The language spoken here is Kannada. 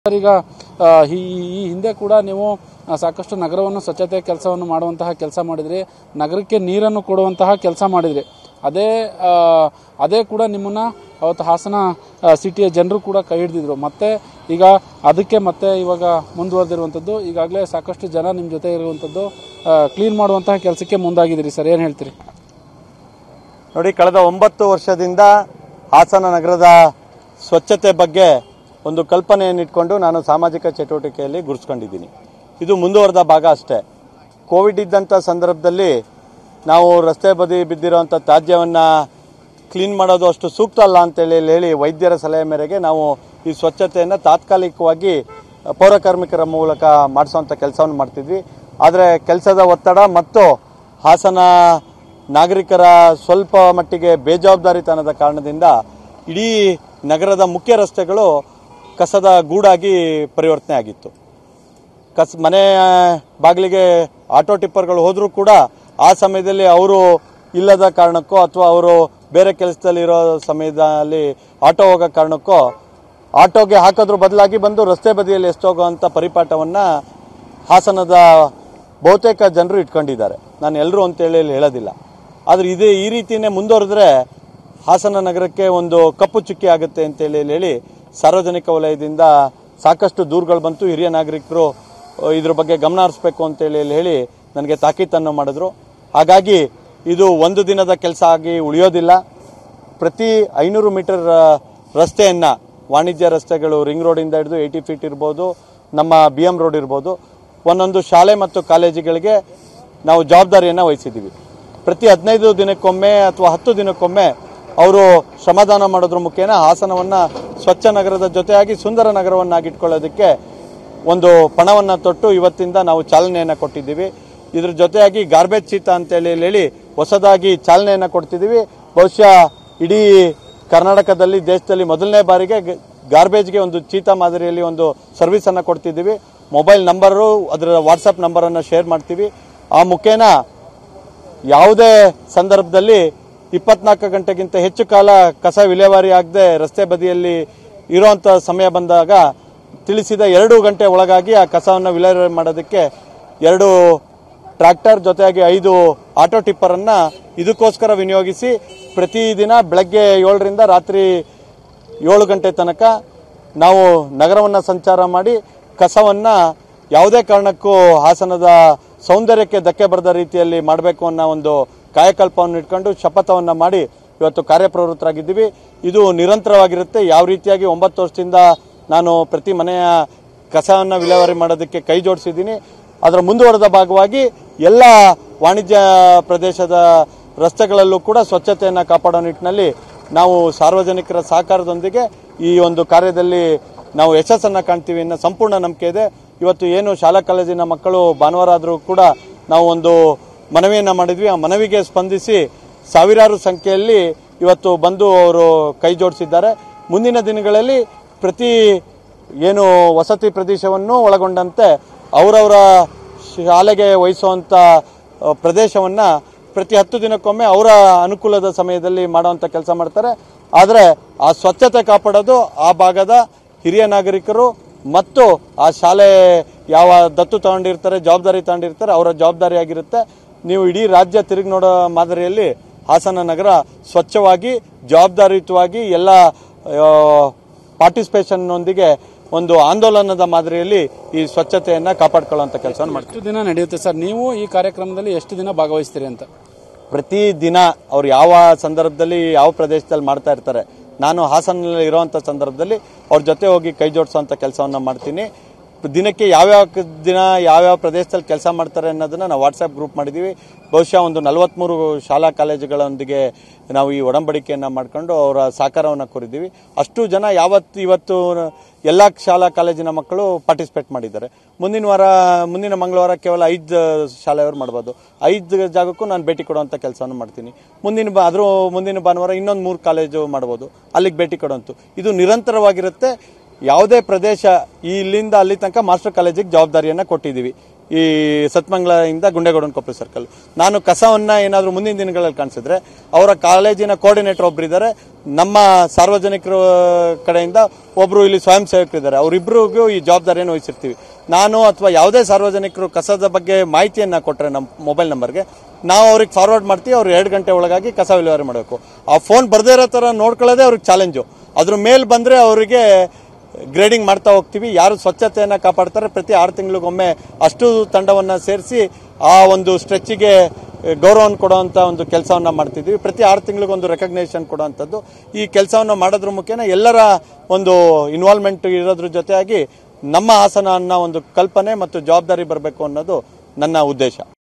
ಸರ್ ಈಗ ಆ, ಈ ಈ ಹಿಂದೆ ಕೂಡ ನೀವು ಆ, ಸಾಕಷ್ಟು ನಗರವನ್ನು ಸ್ವಚ್ಛತೆ ಕೆಲಸವನ್ನು ಮಾಡುವಂತಹ ಕೆಲಸ ಮಾಡಿದ್ರಿ ನಗರಕ್ಕೆ ನೀರನ್ನು ಕೊಡುವಂತಹ ಕೆಲಸ ಮಾಡಿದ್ರಿ ಅದೇ ಆ, ಅದೇ ಕೂಡ ನಿಮ್ಮನ್ನ ಅವತ್ತು ಹಾಸನ ಆ, ಸಿಟಿಯ ಜನರು ಕೂಡ ಕೈ ಹಿಡಿದಿದ್ರು ಮತ್ತೆ ಈಗ ಅದಕ್ಕೆ ಮತ್ತೆ ಇವಾಗ ಮುಂದುವರೆದಿರುವಂಥದ್ದು ಈಗಾಗಲೇ ಸಾಕಷ್ಟು ಜನ ನಿಮ್ಮ ಜೊತೆ ಇರುವಂಥದ್ದು ಕ್ಲೀನ್ ಮಾಡುವಂತಹ ಕೆಲಸಕ್ಕೆ ಮುಂದಾಗಿದ್ದೀರಿ ಸರ್ ಏನು ಹೇಳ್ತೀರಿ ನೋಡಿ ಕಳೆದ ಒಂಬತ್ತು ವರ್ಷದಿಂದ ಹಾಸನ ನಗರದ ಸ್ವಚ್ಛತೆ ಬಗ್ಗೆ ಒಂದು ಕಲ್ಪನೆಯನ್ನು ಇಟ್ಕೊಂಡು ನಾನು ಸಾಮಾಜಿಕ ಚಟುವಟಿಕೆಯಲ್ಲಿ ಗುರುಸ್ಕೊಂಡಿದ್ದೀನಿ ಇದು ಮುಂದುವರೆದ ಭಾಗ ಅಷ್ಟೇ ಕೋವಿಡ್ ಇದ್ದಂಥ ಸಂದರ್ಭದಲ್ಲಿ ನಾವು ರಸ್ತೆ ಬದಿ ಬಿದ್ದಿರೋಂಥ ತ್ಯಾಜ್ಯವನ್ನು ಕ್ಲೀನ್ ಮಾಡೋದು ಅಷ್ಟು ಸೂಕ್ತ ಅಲ್ಲ ಅಂತೇಳಿ ಹೇಳಿ ವೈದ್ಯರ ಸಲಹೆ ಮೇರೆಗೆ ನಾವು ಈ ಸ್ವಚ್ಛತೆಯನ್ನು ತಾತ್ಕಾಲಿಕವಾಗಿ ಪೌರ ಕಾರ್ಮಿಕರ ಮೂಲಕ ಮಾಡಿಸೋಂಥ ಕೆಲಸವನ್ನು ಮಾಡ್ತಿದ್ವಿ ಆದರೆ ಕೆಲಸದ ಒತ್ತಡ ಮತ್ತು ಹಾಸನ ನಾಗರಿಕರ ಸ್ವಲ್ಪ ಮಟ್ಟಿಗೆ ಬೇಜವಾಬ್ದಾರಿತನದ ಕಾರಣದಿಂದ ಇಡೀ ನಗರದ ಮುಖ್ಯ ರಸ್ತೆಗಳು ಕಸದ ಗೂಡಾಗಿ ಪರಿವರ್ತನೆ ಆಗಿತ್ತು ಕಸ್ ಮನೆ ಬಾಗಿಲಿಗೆ ಆಟೋ ಟಿಪ್ಪರ್ಗಳು ಹೋದರೂ ಕೂಡ ಆ ಸಮಯದಲ್ಲಿ ಅವರು ಇಲ್ಲದ ಕಾರಣಕ್ಕೋ ಅಥವಾ ಅವರು ಬೇರೆ ಕೆಲಸದಲ್ಲಿ ಇರೋ ಸಮಯದಲ್ಲಿ ಆಟೋ ಹೋಗೋ ಕಾರಣಕ್ಕೋ ಆಟೋಗೆ ಹಾಕೋದ್ರ ಬದಲಾಗಿ ಬಂದು ರಸ್ತೆ ಬದಿಯಲ್ಲಿ ಎಷ್ಟೋಗುವಂಥ ಪರಿಪಾಠವನ್ನ ಹಾಸನದ ಬಹುತೇಕ ಜನರು ಇಟ್ಕೊಂಡಿದ್ದಾರೆ ನಾನು ಎಲ್ಲರೂ ಅಂತೇಳಿ ಇಲ್ಲಿ ಹೇಳೋದಿಲ್ಲ ಆದರೆ ಇದೇ ಈ ರೀತಿಯೇ ಮುಂದುವರೆದ್ರೆ ಹಾಸನ ನಗರಕ್ಕೆ ಒಂದು ಕಪ್ಪು ಚುಕ್ಕಿ ಆಗುತ್ತೆ ಅಂತೇಳಿ ಹೇಳಿ ಸಾರ್ವಜನಿಕ ವಲಯದಿಂದ ಸಾಕಷ್ಟು ದೂರುಗಳು ಬಂತು ಹಿರಿಯ ನಾಗರಿಕರು ಅಹ್, ಇದ್ರ ಬಗ್ಗೆ ಗಮನ ಹರಿಸಬೇಕು ಅಂತೇಳಿ ಇಲ್ಲಿ ಹೇಳಿ ನನಗೆ ತಾಕೀತನ್ನು ಮಾಡಿದ್ರು ಹಾಗಾಗಿ ಇದು ಒಂದು ದಿನದ ಕೆಲಸ ಆಗಿ ಉಳಿಯೋದಿಲ್ಲ ಪ್ರತಿ ಐನೂರು ಮೀಟರ್ ಆ, ರಸ್ತೆಯನ್ನ ವಾಣಿಜ್ಯ ರಸ್ತೆಗಳು ರಿಂಗ್ ರೋಡಿಂದ ಹಿಡಿದು ಏಯ್ಟಿ ಫೀಟ್ ಇರ್ಬೋದು ನಮ್ಮ ಬಿ ಎಂ ರೋಡ್ ಇರ್ಬೋದು ಒಂದೊಂದು ಶಾಲೆ ಮತ್ತು ಕಾಲೇಜುಗಳಿಗೆ ನಾವು ಜವಾಬ್ದಾರಿಯನ್ನು ವಹಿಸಿದ್ದೀವಿ ಪ್ರತಿ ಹದಿನೈದು ದಿನಕ್ಕೊಮ್ಮೆ ಅಥವಾ ಹತ್ತು ದಿನಕ್ಕೊಮ್ಮೆ ಅವರು ಶ್ರಮದಾನ ಮಾಡೋದ್ರ ಮುಖೇನ ಹಾಸನವನ್ನ ಸ್ವಚ್ಛ ನಗರದ ಜೊತೆಯಾಗಿ ಸುಂದರ ನಗರವನ್ನಾಗಿಟ್ಕೊಳ್ಳೋದಕ್ಕೆ ಒಂದು ಪಣವನ್ನು ತೊಟ್ಟು ಇವತ್ತಿಂದ ನಾವು ಚಾಲನೆಯನ್ನು ಕೊಟ್ಟಿದ್ದೀವಿ ಇದ್ರ ಜೊತೆಯಾಗಿ ಗಾರ್ಬೇಜ್ ಚೀತ ಅಂತೇಳಿ ಹೇಳಿ ಹೊಸದಾಗಿ ಚಾಲನೆಯನ್ನು ಕೊಡ್ತಿದ್ದೀವಿ ಬಹುಶಃ ಇಡೀ ಕರ್ನಾಟಕದಲ್ಲಿ ದೇಶದಲ್ಲಿ ಮೊದಲನೇ ಬಾರಿಗೆ ಗ- ಗಾರ್ಬೇಜ್ಗೆ ಒಂದು ಚೀತ ಮಾದರಿಯಲ್ಲಿ ಒಂದು ಸರ್ವಿಸ್ ಅನ್ನ ಕೊಡ್ತಿದ್ದೀವಿ ಮೊಬೈಲ್ ನಂಬರು ಅದರ ವಾಟ್ಸಪ್ ನಂಬರನ್ನು ಶೇರ್ ಮಾಡ್ತೀವಿ ಆ ಮುಖೇನ ಯಾವುದೇ ಸಂದರ್ಭದಲ್ಲಿ ಇಪ್ಪತ್ನಾಲ್ಕು ಗಂಟೆಗಿಂತ ಹೆಚ್ಚು ಕಾಲ ಕಸ ವಿಲೇವಾರಿ ಆಗದೆ ರಸ್ತೆ ಬದಿಯಲ್ಲಿ ಇರುವಂತ ಸಮಯ ಬಂದಾಗ ತಿಳಿಸಿದ ಎರಡು ಗಂಟೆ ಒಳಗಾಗಿ ಆ ಕಸವನ್ನು ವಿಲೇವಾರಿ ಮಾಡೋದಕ್ಕೆ ಎರಡು ಟ್ರ್ಯಾಕ್ಟರ್ ಜೊತೆಯಾಗಿ ಐದು ಆಟೋ ಟಿಪ್ಪರ್ ಅನ್ನ ಇದಕ್ಕೋಸ್ಕರ ವಿನಿಯೋಗಿಸಿ ಪ್ರತಿದಿನ ಬೆಳಗ್ಗೆ ಏಳರಿಂದ ರಾತ್ರಿ ಏಳು ಗಂಟೆ ತನಕ ನಾವು ನಗರವನ್ನ ಸಂಚಾರ ಮಾಡಿ ಕಸವನ್ನ ಯಾವುದೇ ಕಾರಣಕ್ಕೂ ಹಾಸನದ ಸೌಂದರ್ಯಕ್ಕೆ ಧಕ್ಕೆ ಬರದ ರೀತಿಯಲ್ಲಿ ಮಾಡಬೇಕು ಅನ್ನೋ ಒಂದು ಕಾಯಕಲ್ಪವನ್ನು ಇಟ್ಕೊಂಡು ಶಪಥವನ್ನ ಮಾಡಿ ಇವತ್ತು ಕಾರ್ಯಪ್ರವೃತ್ತರಾಗಿದ್ದೀವಿ ಇದು ನಿರಂತರವಾಗಿರುತ್ತೆ ಯಾವ ರೀತಿಯಾಗಿ ಒಂಬತ್ತು ವರ್ಷದಿಂದ ನಾನು ಪ್ರತಿ ಮನೆಯ ಕಸವನ್ನು ವಿಲೇವಾರಿ ಮಾಡೋದಕ್ಕೆ ಕೈ ಜೋಡಿಸಿದ್ದೀನಿ ಅದರ ಮುಂದುವರೆದ ಭಾಗವಾಗಿ ಎಲ್ಲ ವಾಣಿಜ್ಯ ಪ್ರದೇಶದ ರಸ್ತೆಗಳಲ್ಲೂ ಕೂಡ ಸ್ವಚ್ಛತೆಯನ್ನು ಕಾಪಾಡೋ ನಿಟ್ಟಿನಲ್ಲಿ ನಾವು ಸಾರ್ವಜನಿಕರ ಸಹಕಾರದೊಂದಿಗೆ ಈ ಒಂದು ಕಾರ್ಯದಲ್ಲಿ ನಾವು ಯಶಸ್ಸನ್ನು ಕಾಣ್ತೀವಿ ಅನ್ನೋ ಸಂಪೂರ್ಣ ನಂಬಿಕೆ ಇದೆ ಇವತ್ತು ಏನು ಶಾಲಾ ಕಾಲೇಜಿನ ಮಕ್ಕಳು ಭಾನುವಾರ ಆದರೂ ಕೂಡ ನಾವು ಒಂದು ಮನವಿಯನ್ನು ಮಾಡಿದ್ವಿ ಆ ಮನವಿಗೆ ಸ್ಪಂದಿಸಿ ಸಾವಿರಾರು ಸಂಖ್ಯೆಯಲ್ಲಿ ಇವತ್ತು ಬಂದು ಅವರು ಕೈ ಜೋಡಿಸಿದ್ದಾರೆ ಮುಂದಿನ ದಿನಗಳಲ್ಲಿ ಪ್ರತಿ ಏನು ವಸತಿ ಪ್ರದೇಶವನ್ನು ಒಳಗೊಂಡಂತೆ ಅವರವರ ಶಾಲೆಗೆ ವಹಿಸುವಂತ ಅಹ್, ಪ್ರದೇಶವನ್ನ ಪ್ರತಿ ಹತ್ತು ದಿನಕ್ಕೊಮ್ಮೆ ಅವರ ಅನುಕೂಲದ ಸಮಯದಲ್ಲಿ ಮಾಡುವಂತ ಕೆಲಸ ಮಾಡ್ತಾರೆ ಆದರೆ ಆ ಸ್ವಚ್ಛತೆ ಕಾಪಾಡೋದು ಆ ಭಾಗದ ಹಿರಿಯ ನಾಗರಿಕರು ಮತ್ತು ಆ ಶಾಲೆ ಯಾವ ದತ್ತು ತಗೊಂಡಿರ್ತಾರೆ ಜವಾಬ್ದಾರಿ ತಗೊಂಡಿರ್ತಾರೆ ಅವರ ಜವಾಬ್ದಾರಿ ಆಗಿರುತ್ತೆ ನೀವು ಇಡೀ ರಾಜ್ಯ ತಿರುಗಿ ನೋಡೋ ಮಾದರಿಯಲ್ಲಿ ಹಾಸನ ನಗರ ಸ್ವಚ್ಛವಾಗಿ ಜವಾಬ್ದಾರಿಯುತವಾಗಿ ಎಲ್ಲ ಪಾರ್ಟಿಸಿಪೇಷನ್ ನೊಂದಿಗೆ ಒಂದು ಆಂದೋಲನದ ಮಾದರಿಯಲ್ಲಿ ಈ ಸ್ವಚ್ಛತೆಯನ್ನ ಕಾಪಾಡ್ಕೊಳ್ಳುವಂತ ಕೆಲಸವನ್ನು ಮಾಡ್ತೀವಿ ಎಷ್ಟು ದಿನ ನಡೆಯುತ್ತೆ ಸರ್ ನೀವು ಈ ಕಾರ್ಯಕ್ರಮದಲ್ಲಿ ಎಷ್ಟು ದಿನ ಭಾಗವಹಿಸ್ತೀರಿ ಅಂತ ಪ್ರತಿ ದಿನ ಅವ್ರು ಯಾವ ಸಂದರ್ಭದಲ್ಲಿ ಯಾವ ಪ್ರದೇಶದಲ್ಲಿ ಮಾಡ್ತಾ ಇರ್ತಾರೆ ನಾನು ಹಾಸನಲ್ಲಿ ಇರುವಂತ ಸಂದರ್ಭದಲ್ಲಿ ಅವ್ರ ಜೊತೆ ಹೋಗಿ ಕೈ ಜೋಡಿಸುವಂತ ಕೆಲಸವನ್ನ ಮಾಡ್ತೀನಿ ದಿನಕ್ಕೆ ಯಾವ್ಯಾವ ಕ- ದಿನ ಯಾವ್ಯಾವ ಪ್ರದೇಶದಲ್ಲಿ ಕೆಲಸ ಮಾಡ್ತಾರೆ ಅನ್ನೋದನ್ನ ನಾವು ವಾಟ್ಸ್ಆಪ್ ಗ್ರೂಪ್ ಮಾಡಿದೀವಿ ಬಹುಶಃ ಒಂದು ನಲವತ್ಮೂರು ಶಾಲಾ ಕಾಲೇಜುಗಳೊಂದಿಗೆ ನಾವು ಈ ಒಡಂಬಡಿಕೆಯನ್ನ ಮಾಡ್ಕೊಂಡು ಅವರ ಸಹಕಾರವನ್ನು ಕೋರಿದ್ದೀವಿ ಅಷ್ಟು ಜನ ಯಾವತ್ತು ಇವತ್ತು ಎಲ್ಲ ಶಾಲಾ ಕಾಲೇಜಿನ ಮಕ್ಕಳು ಪಾರ್ಟಿಸಿಪೇಟ್ ಮಾಡಿದ್ದಾರೆ ಮುಂದಿನ ವಾರ ಮುಂದಿನ ಮಂಗಳವಾರ ಕೇವಲ ಐದು ಶಾಲೆಯವರು ಮಾಡ್ಬೋದು ಐದು ಜಾಗಕ್ಕೂ ನಾನು ಭೇಟಿ ಕೊಡುವಂಥ ಕೆಲಸವನ್ನು ಮಾಡ್ತೀನಿ ಮುಂದಿನ ಬಾ ಅದ್ರ ಮುಂದಿನ ಭಾನುವಾರ ಇನ್ನೊಂದು ಮೂರು ಕಾಲೇಜು ಮಾಡ್ಬೋದು ಅಲ್ಲಿಗೆ ಭೇಟಿ ಕೊಡುವಂತು ಇದು ನಿರಂತರವಾಗಿರುತ್ತೆ ಯಾವುದೇ ಪ್ರದೇಶ ಈ ಇಲ್ಲಿಂದ ಅಲ್ಲಿ ತನಕ ಮಾಸ್ಟರ್ ಕಾಲೇಜಿಗೆ ಜವಾಬ್ದಾರಿಯನ್ನು ಕೊಟ್ಟಿದ್ದೀವಿ ಈ ಸತ್ಮಂಗ್ಲದಿಂದ ಗುಂಡೇಗೌಡನ ಕೊಪ್ಪಳ ಸರ್ಕಲ್ ನಾನು ಕಸವನ್ನ ಏನಾದರೂ ಮುಂದಿನ ದಿನಗಳಲ್ಲಿ ಕಾಣಿಸಿದ್ರೆ ಅವರ ಕಾಲೇಜಿನ ಕೋಆರ್ಡಿನೇಟರ್ ಒಬ್ರು ಇದ್ದಾರೆ ನಮ್ಮ ಸಾರ್ವಜನಿಕರ ಕಡೆಯಿಂದ ಒಬ್ರು ಇಲ್ಲಿ ಸ್ವಯಂ ಸೇವಕರಿದ್ದಾರೆ ಅವರಿಬ್ಬರಿಗೂ ಈ ಜವಾಬ್ದಾರಿಯನ್ನು ವಹಿಸಿರ್ತೀವಿ ನಾನು ಅಥವಾ ಯಾವುದೇ ಸಾರ್ವಜನಿಕರು ಕಸದ ಬಗ್ಗೆ ಮಾಹಿತಿಯನ್ನ ಕೊಟ್ಟರೆ ನಮ್ಮ ಮೊಬೈಲ್ ನಂಬರ್ಗೆ ನಾವು ಅವ್ರಿಗೆ ಫಾರ್ವರ್ಡ್ ಮಾಡ್ತೀವಿ ಅವ್ರು ಎರಡು ಗಂಟೆ ಒಳಗಾಗಿ ಕಸ ವಿಲೇವಾರಿ ಮಾಡಬೇಕು ಆ ಫೋನ್ ಬರ್ದೇ ಇರೋ ಥರ ನೋಡ್ಕೊಳ್ಳೋದೇ ಅವ್ರಿಗೆ ಚಾಲೆಂಜು ಅದ್ರ ಮೇಲೆ ಬಂದರೆ ಅವರಿಗೆ ಗ್ರೇಡಿಂಗ್ ಮಾಡ್ತಾ ಹೋಗ್ತೀವಿ ಯಾರು ಸ್ವಚ್ಛತೆಯನ್ನು ಕಾಪಾಡ್ತಾರೆ ಪ್ರತಿ ಆರು ತಿಂಗಳಿಗೊಮ್ಮೆ ಅಷ್ಟು ತಂಡವನ್ನು ಸೇರಿಸಿ ಆ ಒಂದು ಸ್ಟ್ರೆಚ್ಗೆ ಗೌರವವನ್ನು ಕೊಡುವಂಥ ಒಂದು ಕೆಲಸವನ್ನು ಮಾಡ್ತಿದ್ವಿ ಪ್ರತಿ ಆರು ತಿಂಗಳಿಗೊಂದು ರೆಕಗ್ನೇಷನ್ ಕೊಡುವಂಥದ್ದು ಈ ಕೆಲಸವನ್ನು ಮಾಡೋದ್ರ ಮುಖೇನ ಎಲ್ಲರ ಒಂದು ಇನ್ವಾಲ್ವ್ಮೆಂಟ್ ಇರೋದ್ರ ಜೊತೆಯಾಗಿ ನಮ್ಮ ಹಾಸನ ಅನ್ನೋ ಒಂದು ಕಲ್ಪನೆ ಮತ್ತು ಜವಾಬ್ದಾರಿ ಬರಬೇಕು ಅನ್ನೋದು ನನ್ನ ಉದ್ದೇಶ